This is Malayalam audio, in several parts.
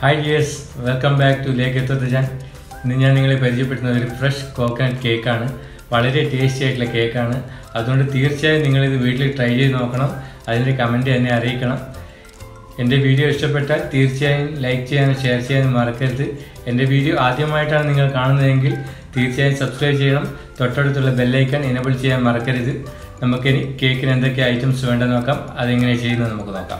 hi dears welcome back to ലേക്ക് എത്തത്തജാൻ ഇന്ന് ഞാൻ നിങ്ങളെ പരിചയപ്പെടുത്തുന്ന ഒരു ഫ്രഷ് കോക്കനട്ട് കേക്കാണ് വളരെ ടേസ്റ്റി ആയിട്ടുള്ള കേക്കാണ് അതുകൊണ്ട് തീർച്ചയായും നിങ്ങളിത് വീട്ടിൽ ട്രൈ ചെയ്ത് നോക്കണം അതിൻ്റെ കമൻറ്റ് എന്നെ അറിയിക്കണം എൻ്റെ വീഡിയോ ഇഷ്ടപ്പെട്ടാൽ തീർച്ചയായും ലൈക്ക് ചെയ്യാനും ഷെയർ ചെയ്യാനും മറക്കരുത് എൻ്റെ വീഡിയോ ആദ്യമായിട്ടാണ് നിങ്ങൾ കാണുന്നതെങ്കിൽ തീർച്ചയായും സബ്സ്ക്രൈബ് ചെയ്യണം തൊട്ടടുത്തുള്ള ബെല്ലൈക്കൺ എനബിൾ ചെയ്യാൻ മറക്കരുത് നമുക്കിനി കേക്കിന് എന്തൊക്കെ ഐറ്റംസ് വേണ്ടെന്ന് നോക്കാം അതെങ്ങനെ ചെയ്യുന്നത് നമുക്ക് നോക്കാം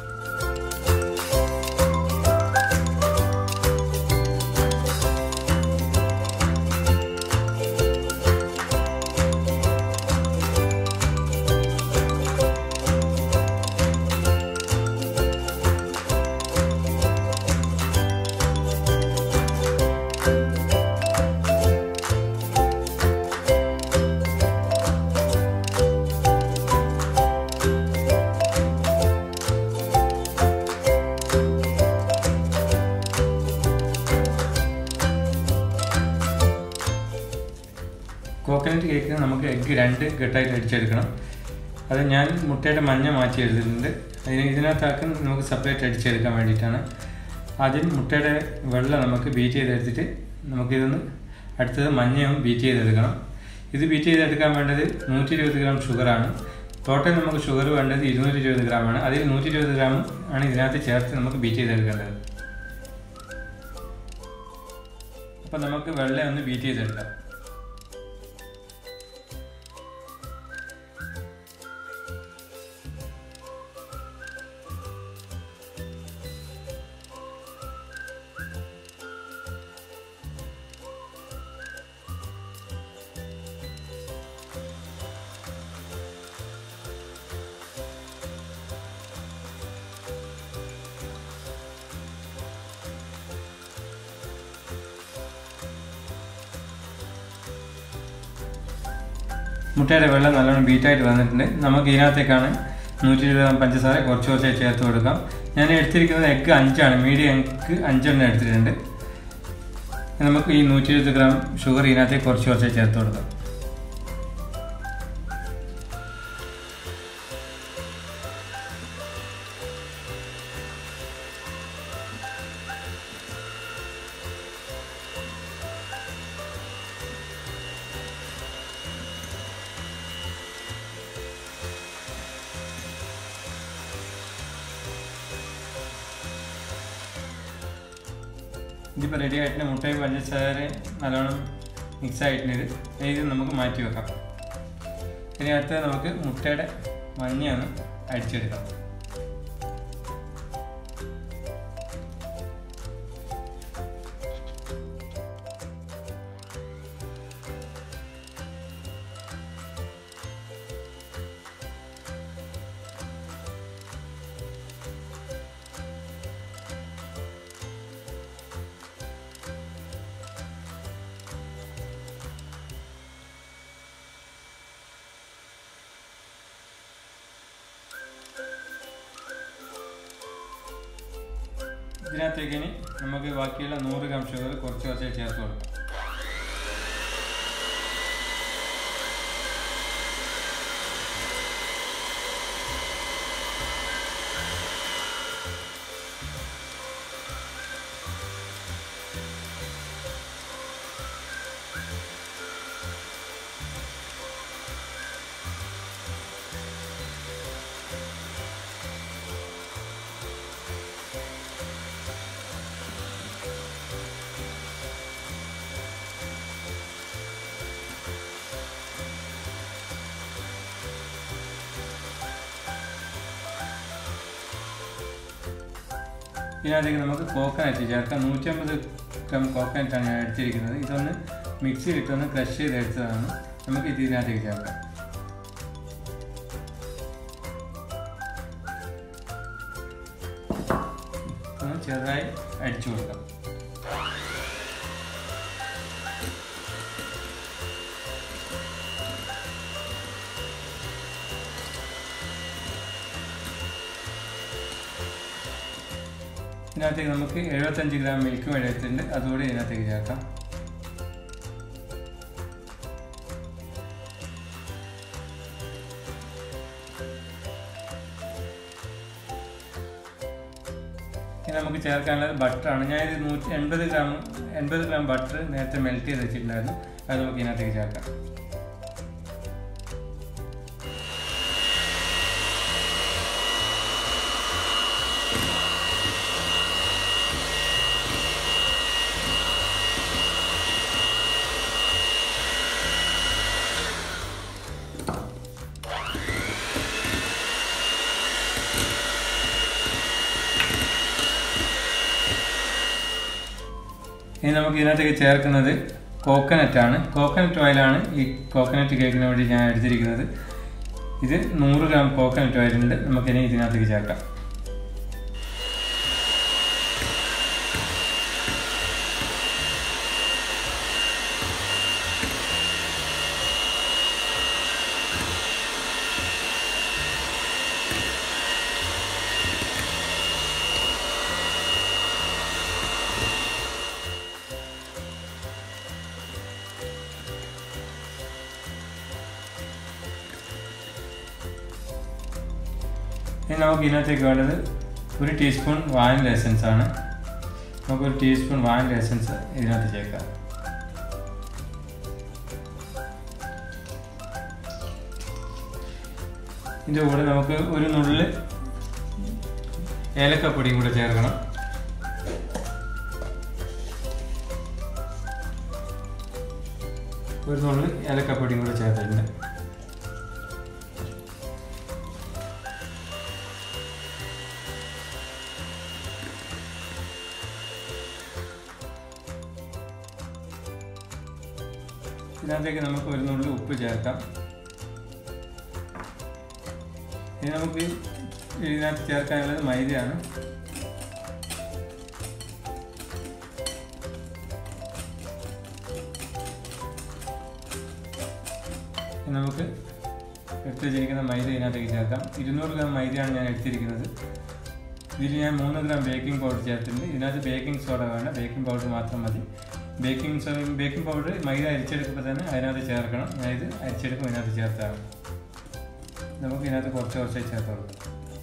കോക്കനട്ട് കേക്കിന് നമുക്ക് എഗ്ഗ് രണ്ട് ഘട്ടമായിട്ട് അടിച്ചെടുക്കണം അത് ഞാൻ മുട്ടയുടെ മഞ്ഞ മാറ്റി എടുത്തിട്ടുണ്ട് അതിന് ഇതിനകത്താക്കി നമുക്ക് സെപ്പറേറ്റ് അടിച്ചെടുക്കാൻ വേണ്ടിയിട്ടാണ് ആദ്യം മുട്ടയുടെ വെള്ളം നമുക്ക് ബീറ്റ് ചെയ്തെടുത്തിട്ട് നമുക്കിതൊന്ന് അടുത്തത് മഞ്ഞയും ബീറ്റ് ചെയ്തെടുക്കണം ഇത് ബീറ്റ് ചെയ്തെടുക്കാൻ വേണ്ടത് നൂറ്റി ഇരുപത് ഗ്രാം ഷുഗറാണ് ടോട്ടൽ നമുക്ക് ഷുഗർ വേണ്ടത് ഇരുന്നൂറ്റി ഇരുപത് ഗ്രാമാണ് അതിൽ നൂറ്റി ഇരുപത് ഗ്രാം ആണ് ഇതിനകത്ത് ചേർത്ത് നമുക്ക് ബീറ്റ് ചെയ്തെടുക്കേണ്ടത് അപ്പം നമുക്ക് വെള്ളം ഒന്ന് ബീറ്റ് ചെയ്തെടുക്കാം മുട്ടയുടെ വെള്ളം നല്ലോണം ബീറ്റായിട്ട് വന്നിട്ടുണ്ട് നമുക്ക് ഇതിനകത്തേക്കാണ് നൂറ്റി ഇരുപത് ഗ്രാം പഞ്ചസാര കുറച്ച് കുറച്ചായി ചേർത്ത് കൊടുക്കാം ഞാൻ എടുത്തിരിക്കുന്നത് എഗ്ഗ് അഞ്ചാണ് മീഡിയം എഗ്ഗ് അഞ്ചെണ്ണം എടുത്തിട്ടുണ്ട് നമുക്ക് ഈ നൂറ്റി ഇരുപത് ഗ്രാം ഷുഗർ ഇതിനകത്തേക്ക് കുറച്ച് കുറച്ചായി ചേർത്ത് കൊടുക്കാം ഇതിപ്പോൾ റെഡി ആയിട്ടുണ്ട് മുട്ടയും പഞ്ചസാര നല്ലോണം മിക്സ് ആയിട്ടുണ്ട് ഇത് ഇത് നമുക്ക് മാറ്റി വെക്കാം ഇനി അടുത്തത് നമുക്ക് മുട്ടയുടെ മഞ്ഞയാണ് അടിച്ചെടുക്കാം ഇതിനകത്തേക്ക് ഇനി നമുക്ക് ബാക്കിയുള്ള നൂറ് ഗ്രാം ഷുഗർ കുറച്ച് കുറച്ച് ചേർത്ത് കൊടുക്കാം ഇതിനകത്തേക്ക് നമുക്ക് കോക്കനട്ട് ചേർക്കാം നൂറ്റമ്പത് ഗ്രാം കോക്കനട്ടാണ് ഞാൻ എടുത്തിരിക്കുന്നത് ഇതൊന്ന് മിക്സിയിലിട്ടൊന്ന് ക്രഷ് ചെയ്തെടുത്തതാണ് നമുക്ക് ഇത് ഇതിനകത്തേക്ക് ചേർക്കാം ഒന്ന് ചെറുതായി അടിച്ചു കൊടുക്കാം ഇതിനകത്തേക്ക് നമുക്ക് എഴുപത്തഞ്ച് ഗ്രാം മിൽക്ക് എടുത്തിട്ടുണ്ട് അതുകൂടി ഇതിനകത്തേക്ക് ചേർക്കാം ഇനി നമുക്ക് ചേർക്കാനുള്ളത് ബട്ടറാണ് ഞാൻ ഇത് നൂറ്റി എൺപത് ഗ്രാം എൺപത് ഗ്രാം ബട്ടർ നേരത്തെ മെൽറ്റ് ചെയ്ത് വെച്ചിട്ടുണ്ടായിരുന്നു അത് നമുക്ക് ഇതിനകത്തേക്ക് ചേർക്കാം ഇനി നമുക്ക് ഇതിനകത്തേക്ക് ചേർക്കുന്നത് കോക്കനട്ട് ആണ് കോക്കനട്ട് ഓയിലാണ് ഈ കോക്കനട്ട് കേക്കിന് വേണ്ടി ഞാൻ എടുത്തിരിക്കുന്നത് ഇത് നൂറ് ഗ്രാം കോക്കനട്ട് ഓയിലുണ്ട് നമുക്കിനി ഇതിനകത്തേക്ക് ചേർക്കാം ഇനി നമുക്ക് ഇതിനകത്തേക്ക് വേണ്ടത് ഒരു ടീസ്പൂൺ വാനില എസൻസ് ആണ് നമുക്കൊരു ടീസ്പൂൺ വാനില എസൻസ് ഇതിനകത്ത് ചേർക്കാം ഇതിൻ്റെ കൂടെ നമുക്ക് ഒരു നുള്ളിൽ ഏലക്കപ്പൊടിയും കൂടെ ചേർക്കണം ഒരു നുള്ളിൽ ഏലക്കപ്പൊടിയും കൂടെ ചേർത്തിട്ടുണ്ട് ഇതിനകത്തേക്ക് നമുക്ക് ഒരു നുള്ളി ഉപ്പ് ചേർക്കാം ഇനി നമുക്ക് ഇതിനകത്ത് ചേർക്കാനുള്ളത് മൈദയാണ് ഇനി നമുക്ക് എടുത്ത് വെച്ചിരിക്കുന്ന മൈദ ഇതിനകത്തേക്ക് ചേർക്കാം ഇരുന്നൂറ് ഗ്രാം മൈദയാണ് ഞാൻ എടുത്തിരിക്കുന്നത് ഇതിൽ ഞാൻ മൂന്ന് ഗ്രാം ബേക്കിംഗ് പൗഡർ ചേർത്തിട്ടുണ്ട് ഇതിനകത്ത് ബേക്കിംഗ് സോഡ വേണ്ട ബേക്കിംഗ് പൗഡർ മാത്രം മതി baking so baking powder maida അരിച്ചെടുക്കുമ്പോൾ തന്നെ അതിനകത്ത് ചേർക്കണം ഞാൻ ഇത് അരിച്ചെടുക്കുമ്പോൾ ഇതിനകത്ത് ചേർത്താണ് നമുക്ക് ഇതിനകത്ത് കുറച്ച് കുറച്ചായി ചേർത്ത് കൊടുക്കാം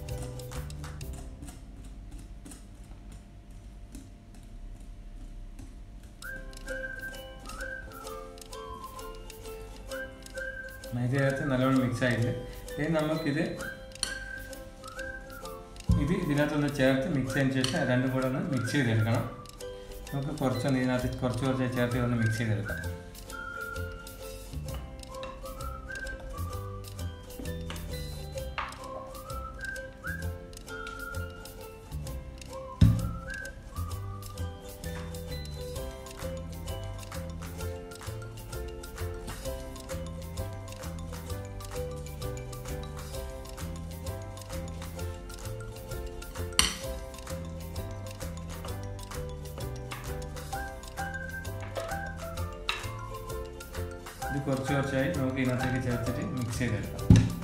മൈദ ചേർത്ത് നല്ലോണം മിക്സ് ആയിട്ട് ഇനി നമുക്കിത് ഇത് ഇതിനകത്തൊന്ന് ചേർത്ത് മിക്സ് ചെയ്തതിന് ശേഷം രണ്ടും കൂടെ ഒന്ന് മിക്സ് ചെയ്തെടുക്കണം നമുക്ക് കുറച്ചൊന്ന് ഇതിനകത്ത് കുറച്ച് കുറച്ച് ചേർത്ത് ഒന്ന് മിക്സ് ചെയ്തെടുക്കാം ഇത് കുറച്ച് കുറച്ചായി നമുക്ക് ഇതിനകത്തേക്ക് ചേർത്തിട്ട് മിക്സ് ചെയ്തെടുക്കാം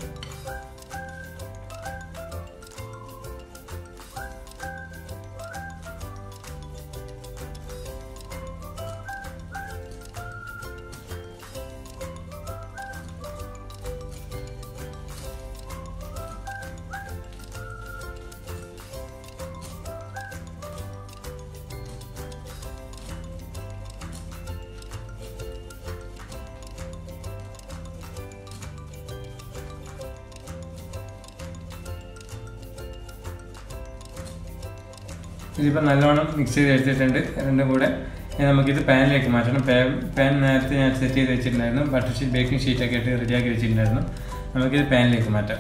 ഇതിപ്പോൾ നല്ലോണം മിക്സ് ചെയ്ത് എടുത്തിട്ടുണ്ട് രണ്ടും കൂടെ ഇനി നമുക്കിത് പാനിലേക്ക് മാറ്റണം പാൻ പാൻ നേരത്തെ ഞാൻ സെറ്റ് ചെയ്ത് വെച്ചിട്ടുണ്ടായിരുന്നു ബട്ടർ ഷീറ്റ് ബേക്കിംഗ് ഷീറ്റൊക്കെ ഇട്ട് റെഡിയാക്കി വെച്ചിട്ടുണ്ടായിരുന്നു നമുക്കിത് പാനിലേക്ക് മാറ്റാം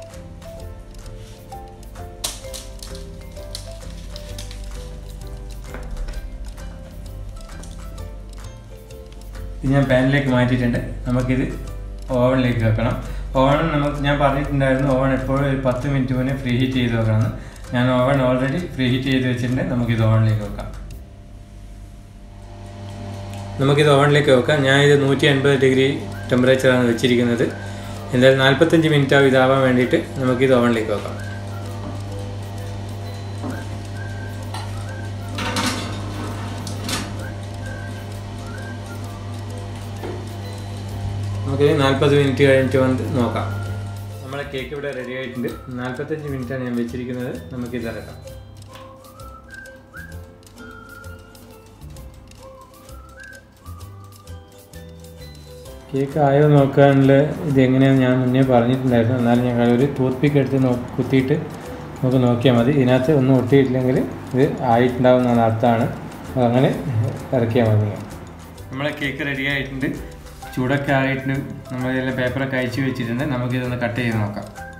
ഇത് ഞാൻ പാനിലേക്ക് മാറ്റിയിട്ടുണ്ട് നമുക്കിത് ഓവനിലേക്ക് വെക്കണം ഓവൻ നമുക്ക് ഞാൻ പറഞ്ഞിട്ടുണ്ടായിരുന്നു ഓവൻ എപ്പോഴും ഒരു പത്ത് മിനിറ്റ് മുന്നേ ഫ്രീ ഹീറ്റ് ചെയ്ത് വെക്കണമെന്ന് ഞാൻ ഓവൻ ഓൾറെഡി ഫ്രീ ഹീറ്റ് ചെയ്ത് വെച്ചിട്ടുണ്ട് നമുക്കിത് ഓവനിലേക്ക് വെക്കാം നമുക്കിത് ഓവനിലേക്ക് വെക്കാം ഞാൻ ഇത് നൂറ്റി അൻപത് ഡിഗ്രി ടെമ്പറേച്ചറാണ് വെച്ചിരിക്കുന്നത് എന്തായാലും നാൽപ്പത്തഞ്ച് മിനിറ്റ് ആവും ഇതാവാൻ വേണ്ടിയിട്ട് നമുക്കിത് ഓവനിലേക്ക് വെക്കാം നമുക്കിത് നാൽപ്പത് മിനിറ്റ് കഴിഞ്ഞിട്ട് വന്ന് നോക്കാം നമ്മളെ കേക്ക് ഇവിടെ റെഡി ആയിട്ടുണ്ട് നാൽപ്പത്തഞ്ച് മിനിറ്റാണ് ഞാൻ വെച്ചിരിക്കുന്നത് നമുക്കിത് ഇറക്കാം കേക്ക് ആയോ നോക്കാനുള്ള ഇത് എങ്ങനെയാണെന്ന് ഞാൻ മുന്നേ പറഞ്ഞിട്ടുണ്ടായിരുന്നു എന്നാലും ഞങ്ങൾ ഒരു ടൂത്ത് പിക്ക് എടുത്ത് നോ കുത്തിയിട്ട് നമുക്ക് നോക്കിയാൽ മതി ഇതിനകത്ത് ഒന്നും ഒട്ടിയിട്ടില്ലെങ്കിൽ ഇത് ആയിട്ടുണ്ടാവും എന്നാണ് അർത്ഥമാണ് അപ്പോൾ അങ്ങനെ ഇറക്കിയാൽ മതി നമ്മളെ കേക്ക് റെഡി ആയിട്ടുണ്ട് ചൂടൊക്കെ ആയിട്ടുണ്ട് നമ്മളെല്ലാം പേപ്പറൊക്കെ അയച്ചു വെച്ചിട്ടുണ്ട് നമുക്കിതൊന്ന് കട്ട് ചെയ്ത് നോക്കാം